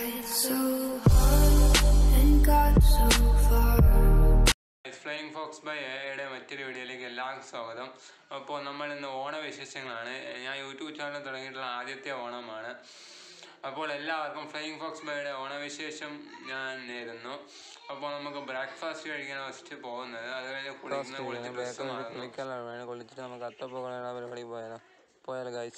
tried so hard and got so far. Flying fox by എയുടെ മറ്റൊരു വീഡിയോയിലേക്ക് എല്ലാവർക്കും സ്വാഗതം അപ്പോൾ നമ്മൾ ഇന്ന് ഓണവിശേഷങ്ങളാണ് ഞാൻ യൂട്യൂബ് ചാനൽ തുടങ്ങിയിട്ടുള്ള ആദ്യത്തെ ഓണമാണ് അപ്പോൾ എല്ലാവർക്കും ഫ്ലൈയിങ് ഫോക്സ് ബൈയുടെ ഓണവിശേഷം ഞാൻ നേരുന്നു അപ്പോൾ നമുക്ക് ബ്രേക്ക്ഫാസ്റ്റ് കഴിക്കാൻ ഫസ്റ്റ് പോകുന്നത് അത് കഴിഞ്ഞ് കുളിക്കുന്ന കുളിച്ച് ഡ്രസ്സ് മാറുന്നു കുളിക്കാനാണ് വേണം കുളിച്ചിട്ട് നമുക്ക് അത്തപ്പോകളാണ് പരിപാടി പോയാലോ പോയാലോ ഗായ്സ്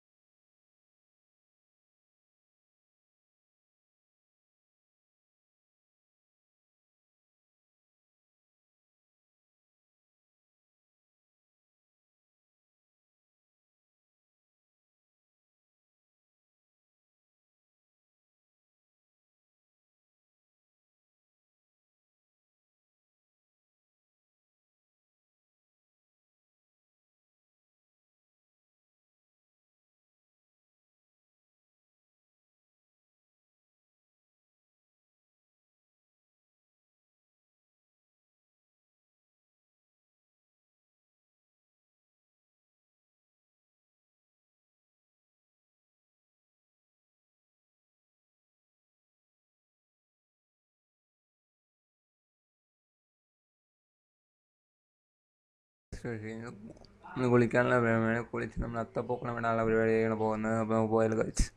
നമ്മൾ കുളിക്കാനുള്ള പരിപാടിയാണ് കുളിച്ച് നമ്മൾ അത്തപ്പൂക്കളം വിടാനുള്ള പരിപാടിയാണ് പോകുന്നത് അപ്പോൾ നമുക്ക് പോയാലോ ഗായ്സ്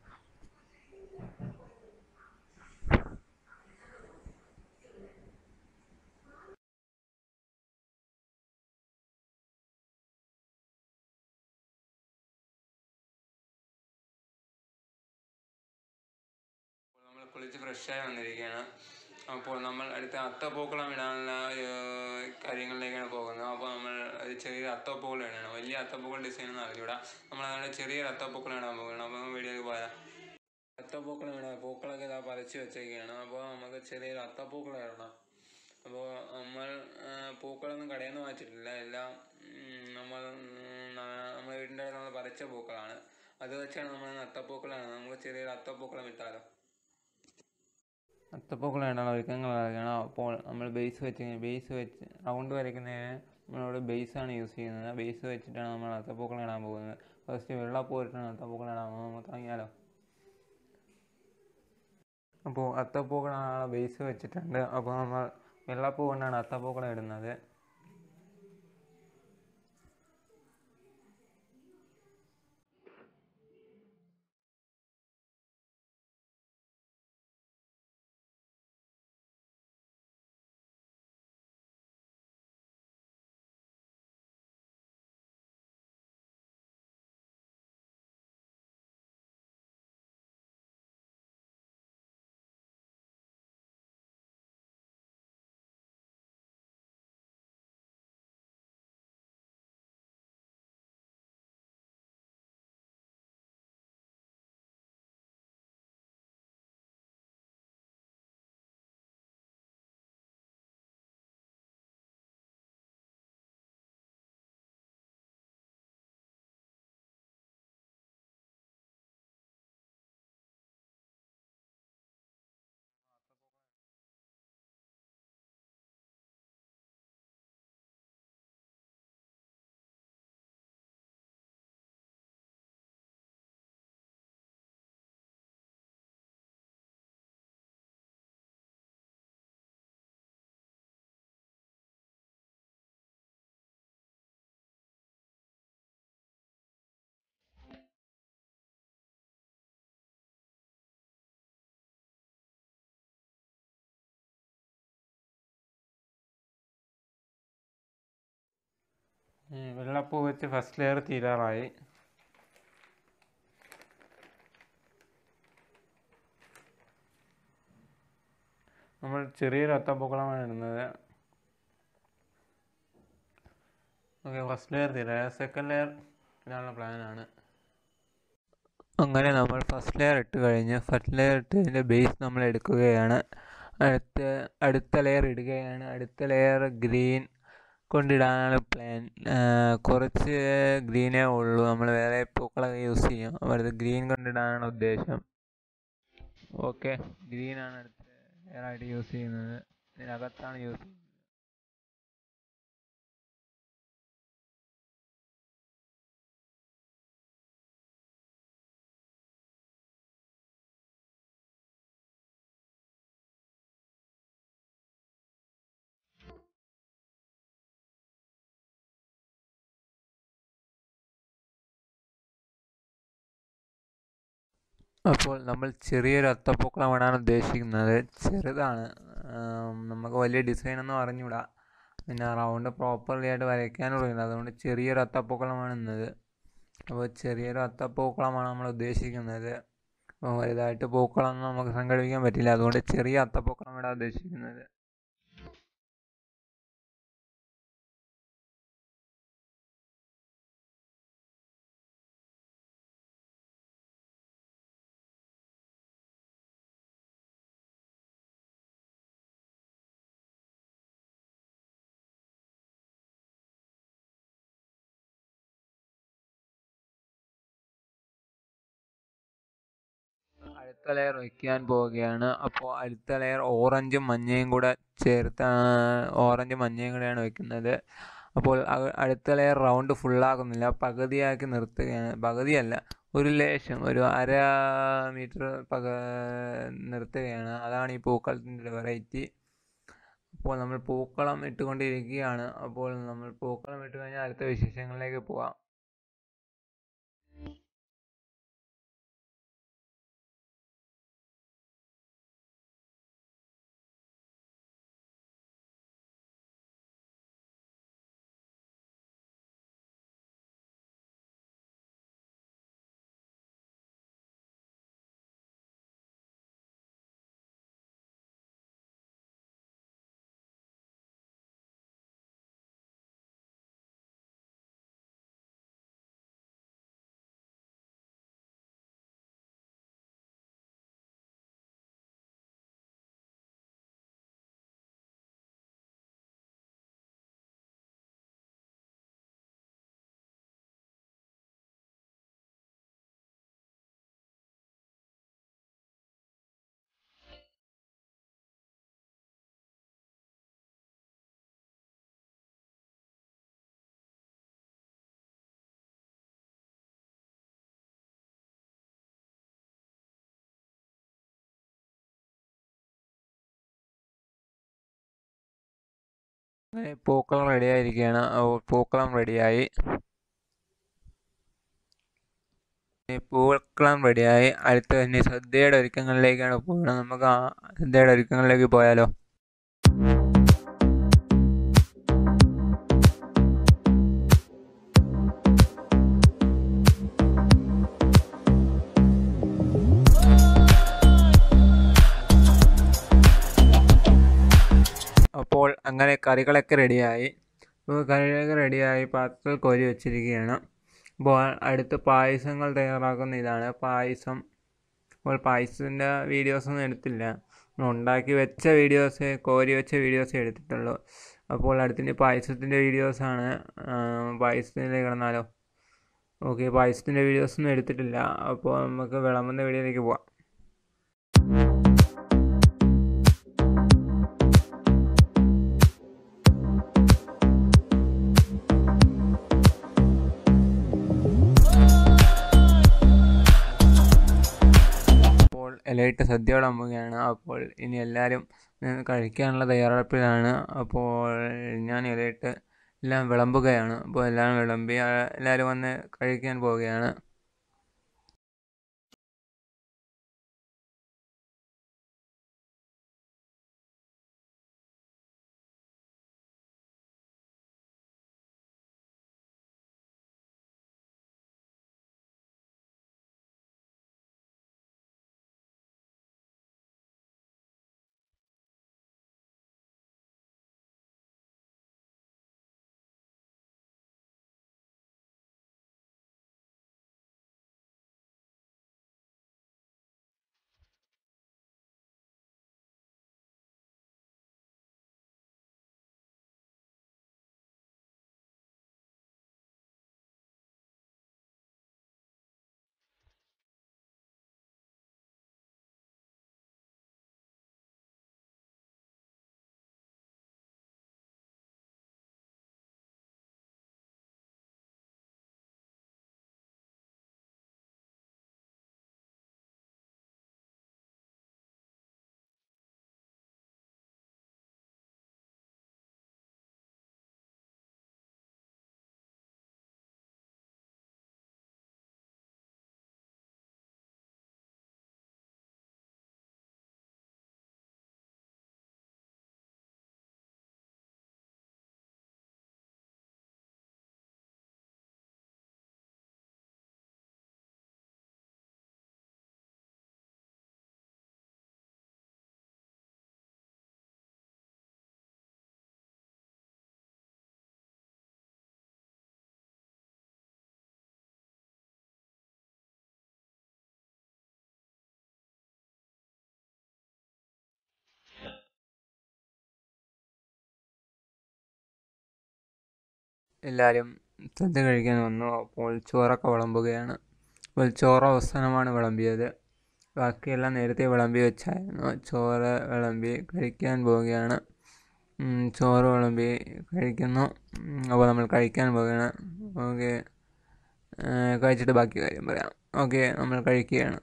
അപ്പോൾ നമ്മൾ കുളിച്ച് ഫ്രഷായി വന്നിരിക്കുകയാണ് അപ്പോൾ നമ്മൾ അടുത്ത അത്തപ്പൂക്കളം ഇടാനുള്ള ഏർ, കാര്യങ്ങളിലേക്കാണ് പോകുന്നത് അപ്പോൾ നമ്മൾ ഒരു ചെറിയ അത്തപ്പൂക്കളം ഇടണം വലിയ അത്തപ്പൂക്കളം ഡിസൈൻ ഒന്നും അറിഞ്ഞൂടാ നമ്മൾ അങ്ങനെ ചെറിയൊരു അത്തപ്പൂക്കളം ഇടാൻ പോകുകയാണ് അപ്പോൾ വീഡിയോയിൽ പോയാൽ അത്തപ്പൂക്കളം ഇടാം പൂക്കളൊക്കെ ഇതാ പറിച്ച് വെച്ചേക്കാണ് അപ്പോൾ നമുക്ക് ചെറിയൊരു അത്തപ്പൂക്കളം ഇടണം അപ്പോൾ നമ്മൾ ആ, പൂക്കളൊന്നും കടയിൽ നിന്ന് വാങ്ങിച്ചിട്ടില്ല എല്ലാം ഉം, നമ്മൾ ഉം, ന- നമ്മുടെ വീടിൻ്റെ അടുത്ത് നമ്മൾ പറിച്ച പൂക്കളാണ് അത് വെച്ചാണ് നമ്മൾ ഇന്ന് അത്തപ്പൂക്കളാണ് നമുക്ക് ചെറിയൊരു അത്തപ്പൂക്കളം ഇട്ടാലോ അത്തപ്പൂക്കളം ഇടാനുള്ള ഒരുക്കങ്ങളാണ് അപ്പോൾ നമ്മൾ ബേസ് വെച്ച് ബേസ് വെച്ച് റൗണ്ട് വരയ്ക്കുന്നതിന് നമ്മളിവിടെ ബേസാണ് യൂസ് ചെയ്യുന്നത് ബേസ് വെച്ചിട്ടാണ് നമ്മൾ അത്തപ്പൂക്കളം ഇടാൻ പോകുന്നത് ഫസ്റ്റ് വെള്ളപ്പൂ ഇട്ടാണ് അത്തപ്പൂക്കളം ഇടാൻ പോകുന്നത് നമുക്ക് തുടങ്ങിയാലോ അപ്പോൾ അത്തപ്പൂക്കളാണ് ബേസ് വെച്ചിട്ടുണ്ട് അപ്പോൾ നമ്മൾ വെള്ളപ്പൂ കൊണ്ടാണ് അത്തപ്പൂക്കളം ഇടുന്നത് ഉം, വെള്ളപ്പൂ വെച്ച് ഫസ്റ്റ് ലെയർ തീരാറായി നമ്മൾ ചെറിയൊരു അത്തപ്പൂക്കളമാണ് ഇടുന്നത് ഓക്കെ ഫസ്റ്റ് ലെയർ തീരാ സെക്കൻഡ് ലെയർ ഇടാനുള്ള പ്ലാനാണ് അങ്ങനെ നമ്മൾ ഫസ്റ്റ് ലെയർ ഇട്ട് കഴിഞ്ഞ് ഫസ്റ്റ് ലെയർ ഇട്ടതിൻ്റെ ബേസ് നമ്മൾ എടുക്കുകയാണ് അടുത്ത അടുത്ത ലെയർ ഇടുകയാണ് അടുത്ത ലെയർ ഗ്രീൻ കൊണ്ടിടാനാണ് പ്ലാൻ കുറച്ച് ഗ്രീനേ ഉള്ളൂ നമ്മൾ വേറെ പൂക്കളൊക്കെ യൂസ് ചെയ്യും അപ്പോൾ അടുത്ത് ഗ്രീൻ കൊണ്ടിടാനാണ് ഉദ്ദേശം ഓക്കെ ഗ്രീനാണ് അടുത്ത ലെയർ ആയിട്ട് യൂസ് ചെയ്യുന്നത് ഇതിനകത്താണ് യൂസ് ചെയ്യുന്നത് അപ്പോൾ നമ്മൾ ചെറിയൊരു അത്തപ്പൂക്കളമാണ് ഉദ്ദേശിക്കുന്നത് ചെറുതാണ് ആം, നമുക്ക് വലിയ ഡിസൈനൊന്നും അറിഞ്ഞൂടാ പിന്നെ റൗണ്ട് പ്രോപ്പർലി ആയിട്ട് വരയ്ക്കാനും അറിയില്ല അതുകൊണ്ട് ചെറിയൊരു അത്തപ്പൂക്കളമാണ് ഇന്നത് അപ്പോൾ ചെറിയൊരു അത്തപ്പൂക്കളമാണ് നമ്മൾ ഉദ്ദേശിക്കുന്നത് അപ്പോൾ വലുതായിട്ട് പൂക്കളൊന്നും നമുക്ക് സംഘടിപ്പിക്കാൻ പറ്റില്ല അതുകൊണ്ട് ചെറിയ അത്തപ്പൂക്കളം ഇടാൻ ഉദ്ദേശിക്കുന്നത് അടുത്ത ലെയർ വയ്ക്കാൻ പോവുകയാണ് അപ്പോൾ അടുത്ത ലെയർ ഓറഞ്ചും മഞ്ഞയും കൂടെ ചേർത്ത് ഓറഞ്ചും മഞ്ഞയും കൂടെയാണ് വെക്കുന്നത് അപ്പോൾ അ- അടുത്ത ലെയർ റൗണ്ട് ഫുള്ളാക്കുന്നില്ല പകുതിയാക്കി നിർത്തുകയാണ് പകുതിയല്ല ഒരു ലേശം ഒരു അര മീറ്റർ പക നിർത്തുകയാണ് അതാണ് ഈ പൂക്കളത്തിൻ്റെ വെറൈറ്റി അപ്പോൾ നമ്മൾ പൂക്കളം ഇട്ടുകൊണ്ടിരിക്കുകയാണ് അപ്പോൾ നമ്മൾ പൂക്കളം ഇട്ട് കഴിഞ്ഞാൽ അടുത്ത വിശേഷങ്ങളിലേക്ക് പോവാം അങ്ങനെ പൂക്കളം റെഡി ആയിരിക്കുകയാണ് അപ്പോൾ പൂക്കളം റെഡിയായി ഈ പൂക്കളം റെഡിയായി അടുത്ത ഇനി സദ്യയുടെ ഒരുക്കങ്ങളിലേക്കാണ് പോകുന്നത് നമുക്ക് ആ സദ്യയുടെ ഒരുക്കങ്ങളിലേക്ക് പോയാലോ അപ്പോൾ അങ്ങനെ കറികളൊക്കെ റെഡിയായി അപ്പോൾ കറികളൊക്കെ റെഡിയായി പാത്രത്തിൽ കോരി വെച്ചിരിക്കുകയാണ് അപ്പോൾ അടുത്ത് പായസങ്ങൾ തയ്യാറാക്കുന്ന ഇതാണ് പായസം അപ്പോൾ പായസത്തിൻ്റെ വീഡിയോസൊന്നും എടുത്തില്ല നമ്മൾ ഉണ്ടാക്കി വെച്ച വീഡിയോസ് കോരി വെച്ച വീഡിയോസേ എടുത്തിട്ടുള്ളൂ അപ്പോൾ അടുത്തിന് പായസത്തിൻ്റെ വീഡിയോസാണ് പായസത്തിലേക്ക് കിടന്നാലോ ഓക്കെ പായസത്തിൻ്റെ വീഡിയോസൊന്നും എടുത്തിട്ടില്ല അപ്പോൾ നമുക്ക് വിളമ്പുന്ന വീഡിയോയിലേക്ക് പോവാം അപ്പോൾ ഇലയിട്ട് സദ്യ വിളമ്പുകയാണ് അപ്പോൾ ഇനി എല്ലാവരും ഏ, കഴിക്കാനുള്ള തയ്യാറെടുപ്പിലാണ് അപ്പോൾ ഞാൻ ഇലയിട്ട് എല്ലാം വിളമ്പുകയാണ് അപ്പോൾ എല്ലാം വിളമ്പി ആ, എല്ലാവരും വന്ന് കഴിക്കാൻ പോവുകയാണ് എല്ലാവരും സദ്യ കഴിക്കാൻ വന്നു അപ്പോൾ ചോറൊക്കെ വിളമ്പുകയാണ് അപ്പോൾ ചോറ് അവസാനമാണ് വിളമ്പിയത് ബാക്കിയെല്ലാം നേരത്തെ വിളമ്പി വെച്ചായിരുന്നു ചോറ് വിളമ്പി കഴിക്കാൻ പോവുകയാണ് ഉം, ചോറ് വിളമ്പി കഴിക്കുന്നു ഉം, അപ്പോൾ നമ്മൾ കഴിക്കാൻ പോവുകയാണ് ഓക്കെ കഴിച്ചിട്ട് ബാക്കി കാര്യം പറയാം ഓക്കെ നമ്മൾ കഴിക്കുകയാണ്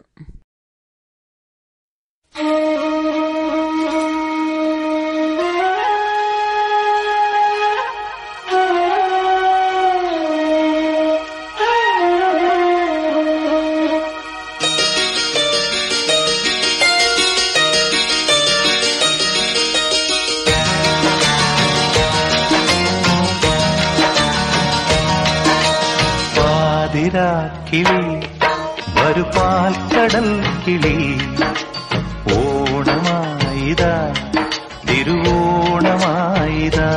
പാതിരാക്കിളി വരുപാൽ കടൽ കിളി ഓണമായിതാ തിരുവോണമായിതാ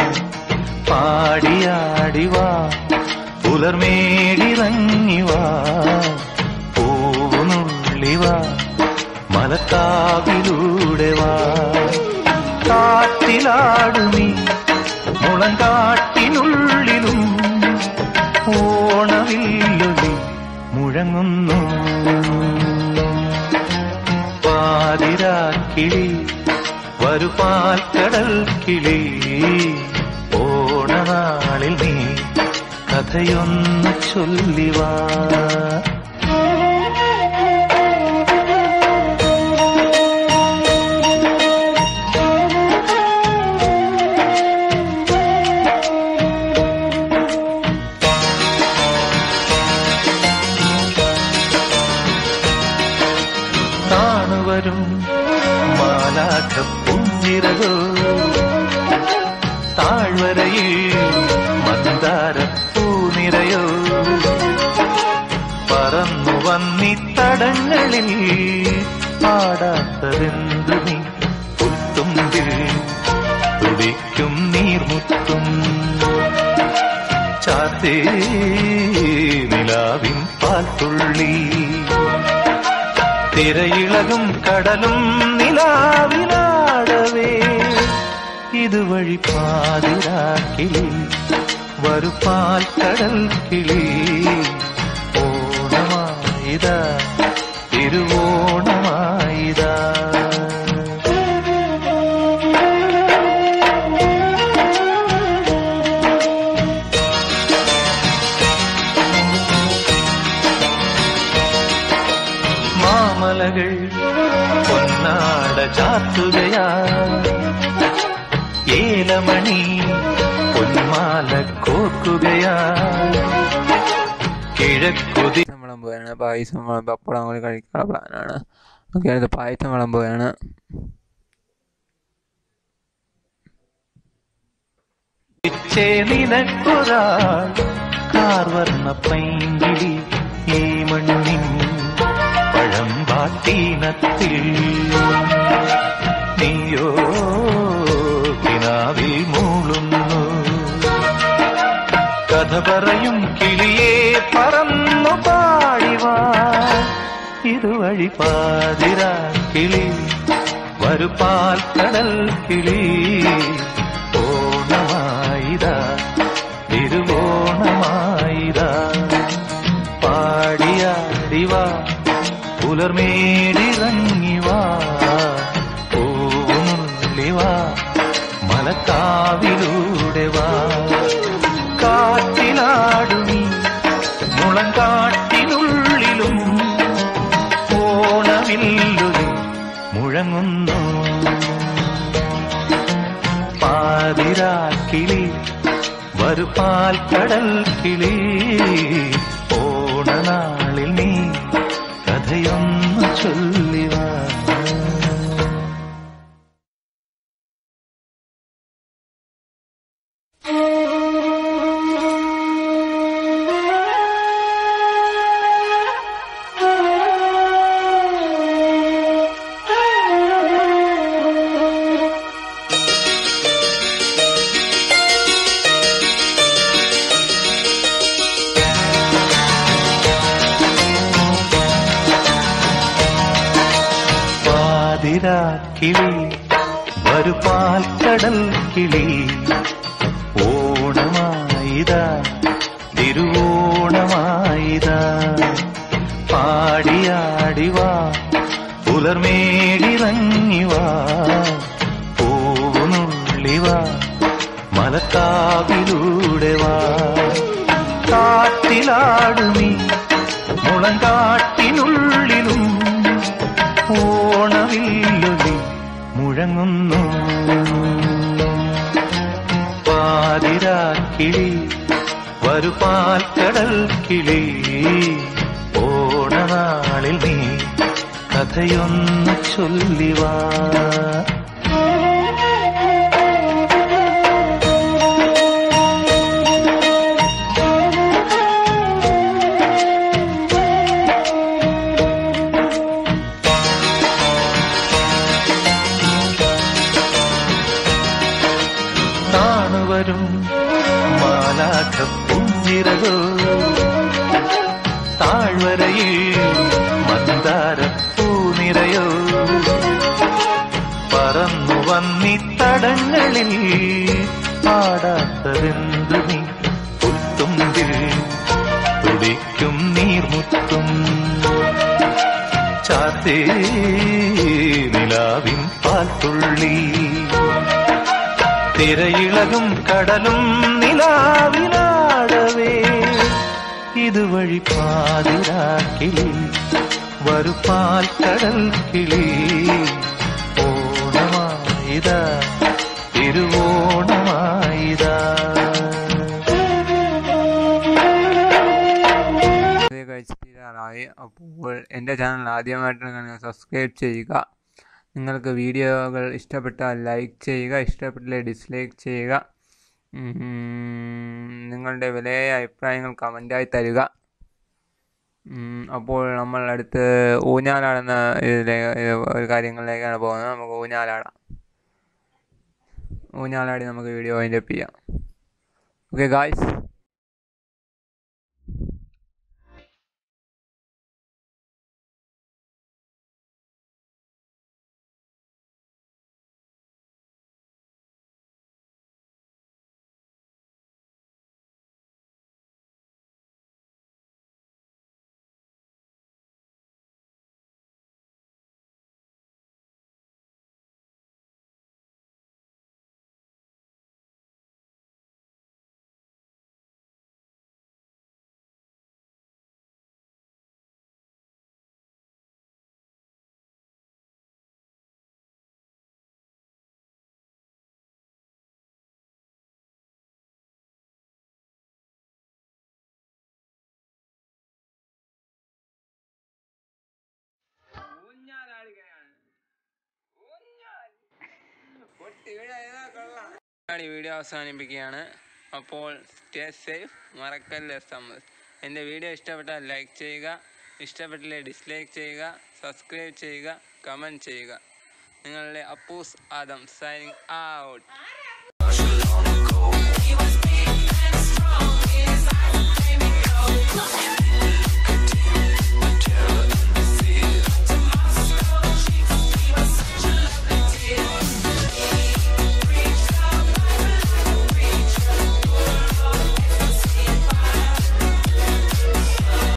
പാടിയാടിവാ പുലർമേടിറങ്ങിവാ പൂവുനുള്ളിവാ മലക്കാവിലൂടെ വാ കാട്ടിലാടുമീ മുളങ്കാട്ടിനുള്ളിലും ഓണവില്ലൊലി മുഴങ്ങുന്നു പാതിരാക്കിളി വരുപാൽ കടൽ കിളി ഓണനാളിൽ നീ കഥയൊന്ന് ചൊല്ലിവാ താണുവരും മാലാഖ പുഞ്ചിറകോ താഴ്വരയിൽ മന്ദാര പൂനിരയോ പറന്നു വന്നിത്തടങ്ങളിൽ പാടാത്തതെന്തു നീ പുത്തുമ്പിൽ തുടിക്കും നീർമുത്തും ചാത്തേ നിലാവിൻ പാൽത്തുള്ളി തിരയിളകും കടലും നിലാവിനാടവേ ഇതുവഴി പാതിരാക്കിളി വരുപാൽ കടൽ കിളി ഓണമായിതാ തിരുവോണമായിതാ മാമലകൾ പൊന്നാട ചാത്തുകയാ ഏലമണി പൊന്മാല കോർക്കുകയാ കിഴക്കുതി പായസം വിളമ്പുകയാണ് പായസം വിളമ്പ് അപ്പോൾ അങ്ങോട്ട് കഴിക്കാനുള്ള പ്ലാനാണ് ഓക്കെ അടുത്ത് പായസം വിളമ്പുകയാണ് ച്ചേ നിനക്കൊരാൾ കാർവർണ്ണ പൈങ്കിളി ഈ മണ്ണിൻ പഴമ്പാട്ടീനത്തിൽ നീയോ കിനാവിൽ മൂളുന്നു കഥ പറയും കിളിയെ പറന്നു പാടിവാ ഇതുവഴി പാതിരാ കിളി വരുപാൽ കടൽ കിളി ഓണമായിതാ തിരുവോണമായിതാ പാടിയാടിവാ പുലർമേടിറങ്ങിവാ പൂവുന്നുള്ളിവാ മലക്കാവിലൂടെ വാ കാറ്റിലാടുമീ മുളങ്കാട്ടിനുള്ളിലും ഓണമില്ലൊരു മുഴങ്ങുന്നു പാതിരാക്കിളി വരുപാൽ കടൽ കിളി ഓണനാളിൽ നീ കഥയൊന്നു ചൊല്ലിവാ പാതിരാക്കിളി വരുപാൽ കടൽ കിളി ഓണമായി ഇതാ തിരുവോണമായിതാ പാടിയാടിവാ പുലർമേടിറങ്ങിവാ പൂവുനുള്ളിവാ മലക്കാവിലൂടെ വാ കാട്ടിലാടുമീ മുളങ്കാട്ടിനുള്ളിലും ഓണവില്ലൊലി മുഴങ്ങുന്നു പാതിരാക്കിളി വരുപാൽക്കടൽ കിളി ഓണനാളിൽ നീ കഥയൊന്നു ചൊല്ലിവാ നാണുവരും മാലാഖ പുഞ്ചിറകോ താഴ്വരയിൽ മന്ദാര പൂനിരയോ പറന്നു വന്നിത്തടങ്ങളിൽ പാടാത്തതെന്തു നീ പുത്തുമ്പിൽ തുടിക്കും നീർമുത്തും ചാത്തേ നിലാവിൻ പാൽത്തുള്ളി തിരയിളകും കടലും നിലാവിലാടവേ ഇതുവഴി പാതിരാക്കിളി വരുപാൽ കടൽ കിളി ഓണമായിതാ തിരുവോണമായിതാ ഇത് കഴിച്ച് തീരാറായി അപ്പോൾ എൻ്റെ ചാനൽ ആദ്യമായിട്ടാണ് സബ്സ്ക്രൈബ് ചെയ്യുക നിങ്ങൾക്ക് വീഡിയോകൾ ഇഷ്ടപ്പെട്ടാൽ ലൈക്ക് ചെയ്യുക ഇഷ്ടപ്പെട്ടില്ലേ ഡിസ്ലൈക്ക് ചെയ്യുക ഉം, നിങ്ങളുടെ വിലയായ അഭിപ്രായങ്ങൾ കമൻറ്റായി തരിക ഉം, അപ്പോൾ നമ്മൾ അടുത്ത് ഊഞ്ഞാലാടുന്ന ഇതിലെ ഒരു കാര്യങ്ങളിലേക്കാണ് പോകുന്നത് നമുക്ക് ഊഞ്ഞാലാടാം ഊഞ്ഞാലാടി നമുക്ക് വീഡിയോ അതിൻ്റെ ചെയ്യാം ഓക്കെ ഗായ്സ് ഈ വീഡിയോ അവസാനിപ്പിക്കുകയാണ് അപ്പോൾ സ്റ്റേ സേഫ് മറക്കല്ലേ സമ്മസ് എൻ്റെ വീഡിയോ ഇഷ്ടപ്പെട്ടാൽ ലൈക്ക് ചെയ്യുക ഇഷ്ടപ്പെട്ടില്ലേ ഡിസ്ലൈക്ക് ചെയ്യുക സബ്സ്ക്രൈബ് ചെയ്യുക കമൻറ്റ് ചെയ്യുക നിങ്ങളുടെ അപ്പൂസ് ആദം സൈനിങ് ഔട്ട്